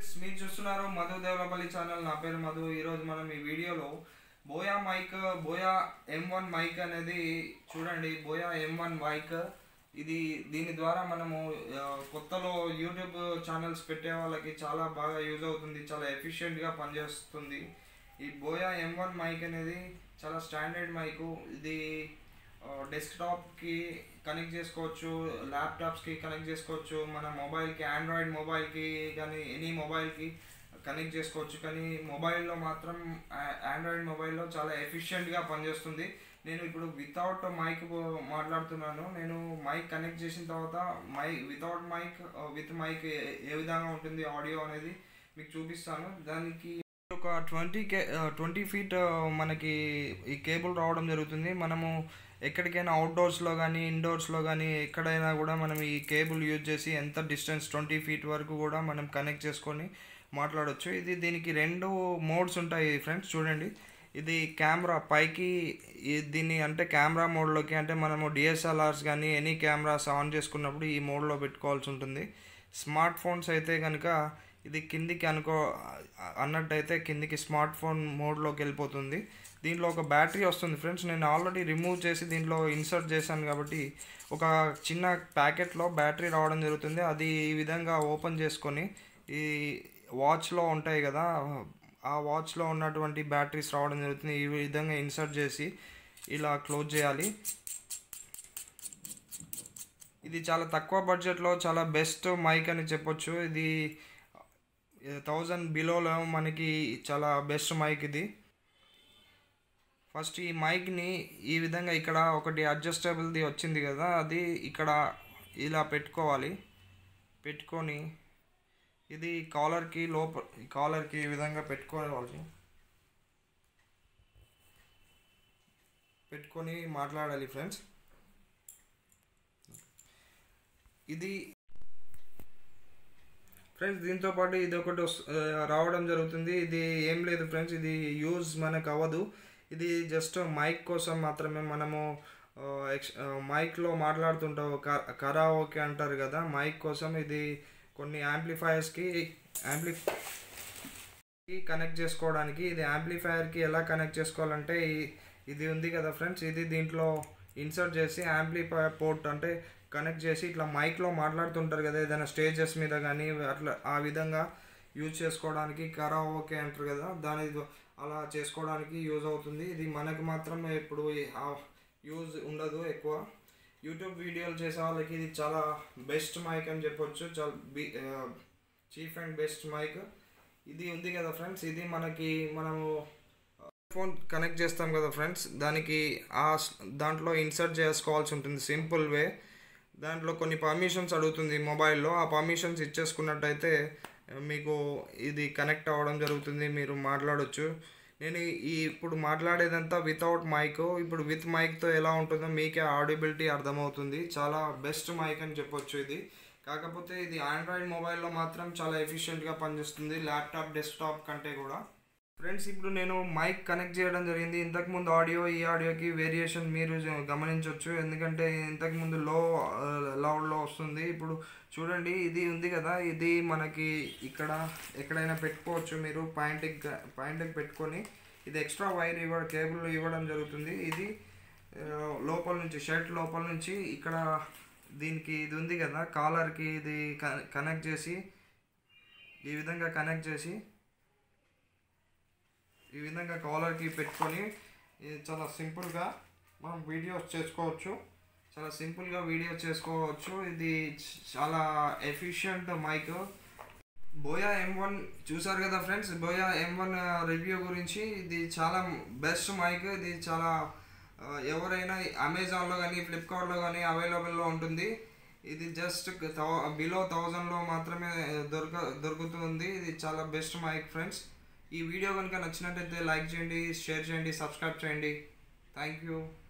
friends మీరు చూస్తున్నారు Madhu Devalapalli channel నా పేరు మధు ఈరోజు మనం ఈ వీడియోలో Boya mic Boya M one mic అనేది చూడండి బోయా ఎం వన్ మైక్ ఇది దీని ద్వారా మనము ఆ, కొత్తలో యూట్యూబ్ ఛానల్స్ పెట్టే వాళ్ళకి చాలా బాగా యూజ్ అవుతుంది చాలా ఎఫిషియెంట్గా పనిచేస్తుంది ఈ బోయా ఎం వన్ మైక్ అనేది చాలా స్టాండర్డ్ మైకు ఇది డెస్క్టాప్కి కనెక్ట్ చేసుకోవచ్చు ల్యాప్టాప్స్కి కనెక్ట్ చేసుకోవచ్చు మన మొబైల్కి ఆండ్రాయిడ్ మొబైల్కి కానీ ఎనీ మొబైల్కి కనెక్ట్ చేసుకోవచ్చు కానీ మొబైల్లో మాత్రం ఆండ్రాయిడ్ మొబైల్లో చాలా ఎఫిషియెంట్గా పనిచేస్తుంది నేను ఇప్పుడు వితౌట్ మైక్ మాట్లాడుతున్నాను నేను మైక్ కనెక్ట్ చేసిన తర్వాత మై వితౌట్ మైక్ విత్ మైక్ ఏ విధంగా ఉంటుంది ఆడియో అనేది మీకు చూపిస్తాను దానికి ఒక ట్వంటీ కే ట్వంటీ ఫీట్ మనకి ఈ కేబుల్ రావడం జరుగుతుంది మనము ఎక్కడికైనా అవుట్డోర్స్లో కానీ ఇండోర్స్లో కానీ ఎక్కడైనా కూడా మనం ఈ కేబుల్ యూజ్ చేసి ఎంత డిస్టెన్స్ ట్వంటీ ఫీట్ వరకు కూడా మనం కనెక్ట్ చేసుకొని మాట్లాడొచ్చు ఇది దీనికి రెండు మోడ్స్ ఉంటాయి ఫ్రెండ్స్ చూడండి ఇది కెమెరా పైకి ఈ- దీన్ని అంటే కెమెరా మోడ్లోకి అంటే మనము డిఎస్ఎల్ఆర్స్ కానీ ఎనీ కెమెరాస్ ఆన్ చేసుకున్నప్పుడు ఈ మోడ్లో పెట్టుకోవాల్సి ఉంటుంది స్మార్ట్ ఫోన్స్ అయితే కనుక ఇది కిందికి అనుకో అన్నట్టయితే కిందికి స్మార్ట్ ఫోన్ మోడ్లోకి వెళ్ళిపోతుంది దీంట్లో ఒక బ్యాటరీ వస్తుంది ఫ్రెండ్స్ నేను ఆల్రెడీ రిమూవ్ చేసి దీంట్లో ఇన్సర్ట్ చేశాను కాబట్టి ఒక చిన్న ప్యాకెట్లో బ్యాటరీ రావడం జరుగుతుంది అది ఈ విధంగా ఓపెన్ చేసుకొని ఈ వాచ్లో ఉంటాయి కదా ఆ వాచ్లో ఉన్నటువంటి బ్యాటరీస్ రావడం జరుగుతుంది ఈ విధంగా ఇన్సర్ట్ చేసి ఇలా క్లోజ్ చేయాలి ఇది చాలా తక్కువ బడ్జెట్లో చాలా బెస్ట్ మైక్ అని చెప్పొచ్చు ఇది థౌజండ్ బిలోలో మనకి చాలా బెస్ట్ మైక్ ఇది ఫస్ట్ ఈ మైక్ని ఈ విధంగా ఇక్కడ ఒకటి అడ్జస్టబుల్ది వచ్చింది కదా అది ఇక్కడ ఇలా పెట్టుకోవాలి పెట్టుకొని ఇది కాలర్కి లోప కాలర్కి ఈ విధంగా పెట్టుకోవాలి పెట్టుకొని మాట్లాడాలి ఫ్రెండ్స్ ఇది ఫ్రెండ్స్ దీంతో పాటు ఇది ఒకటి వస్- ఆ, రావడం జరుగుతుంది ఇది ఏం లేదు ఫ్రెండ్స్ ఇది యూజ్ మనకు అవ్వదు ఇది జస్ట్ మైక్ కోసం మాత్రమే మనము ఆ, ఎక్స్- ఆ, మైక్లో మాట్లాడుతుంటావు క- కరాఓకే అంటారు కదా మైక్ కోసం ఇది కొన్ని యాంప్లిఫైయర్స్కి యాంప్లి కి కనెక్ట్ చేసుకోవడానికి ఇది యాంప్లిఫైయర్కి ఎలా కనెక్ట్ చేసుకోవాలంటే ఈ- ఇది ఉంది కదా ఫ్రెండ్స్ ఇది దీంట్లో ఇన్సర్ట్ చేసి యాంప్లిఫైయర్ పోర్ట్ అంటే కనెక్ట్ చేసి ఇట్లా మైక్లో మాట్లాడుతుంటారు కదా ఏదైనా స్టేజెస్ మీద కానీ అట్లా ఆ విధంగా యూజ్ చేసుకోవడానికి కరా ఓకే అంటారు కదా దాని ద్వా- అలా చేసుకోవడానికి యూజ్ అవుతుంది ఇది మనకు మాత్రం ఇప్పుడు యూజ్ ఉండదు ఎక్కువ యూట్యూబ్ వీడియోలు చేసే వాళ్ళకి ఇది చాలా బెస్ట్ మైక్ అని చెప్పొచ్చు చాలా బి చీఫ్ అండ్ బెస్ట్ మైక్ ఇది ఉంది కదా ఫ్రెండ్స్ ఇది మనకి మనము ఫోన్ కనెక్ట్ చేస్తాం కదా ఫ్రెండ్స్ దానికి ఆ స్- దాంట్లో ఇన్సర్ట్ చేసుకోవాల్సి ఉంటుంది సింపుల్ వే దాంట్లో కొన్ని పర్మిషన్స్ అడుగుతుంది మొబైల్లో ఆ పర్మిషన్స్ ఇచ్చేసుకున్నట్టయితే ఆ, మీకు ఇది కనెక్ట్ అవ్వడం జరుగుతుంది మీరు మాట్లాడొచ్చు నేను ఈ- ఈ ఇప్పుడు మాట్లాడేదంతా వితౌట్ మైక్ ఇప్పుడు విత్ మైక్తో ఎలా ఉంటుందో మీకే ఆడిబిలిటీ అర్థమవుతుంది చాలా బెస్ట్ మైక్ అని చెప్పొచ్చు ఇది కాకపోతే ఇది ఆండ్రాయిడ్ మొబైల్లో మాత్రం చాలా ఎఫిషియెంట్గా పనిచేస్తుంది ల్యాప్టాప్ డెస్క్టాప్ కంటే కూడా ఫ్రెండ్స్ ఇప్పుడు నేను మైక్ కనెక్ట్ చేయడం జరిగింది ఇంతకుముందు ఆడియో ఈ ఆడియోకి వేరియేషన్ మీరు జ- గమనించవచ్చు ఎందుకంటే ఇంతకుముందు లో లౌడ్లో వస్తుంది ఇప్పుడు చూడండి ఇది ఉంది కదా ఇది మనకి ఇక్కడ ఎక్కడైనా పెట్టుకోవచ్చు మీరు పాయింట్కి పాయింట్కి పెట్టుకొని ఇది ఎక్స్ట్రా వైర్ ఇవ్వ కేబుల్ ఇవ్వడం జరుగుతుంది ఇది ఆ, లోపల నుంచి షర్ట్ లోపల నుంచి ఇక్కడ దీనికి ఇది ఉంది కదా కాలర్కి ఇది క- కనెక్ట్ చేసి ఈ విధంగా కనెక్ట్ చేసి ఈ విధంగా కాలర్కి పెట్టుకొని ఇది చాలా సింపుల్గా మనం వీడియోస్ చేసుకోవచ్చు చాలా సింపుల్గా వీడియో చేసుకోవచ్చు ఇది చ- చాలా efficient mic Boya M one చూసారు కదా friends Boya M one review గురించి ఇది చాలా బెస్ట్ మైక్ ఇది చాలా ఆ, ఎవరైనా అమెజాన్లో కానీ ఫ్లిప్కార్ట్లో కానీ అవైలబుల్లో ఉంటుంది ఇది జస్ట్ బిలో థౌజండ్లో మాత్రమే దొరక దొరుకుతుంది ఇది చాలా బెస్ట్ మైక్ ఫ్రెండ్స్ ఈ వీడియో కనుక నచ్చినట్టయితే లైక్ చేయండి షేర్ చేయండి సబ్స్క్రైబ్ చేయండి థ్యాంక్ యూ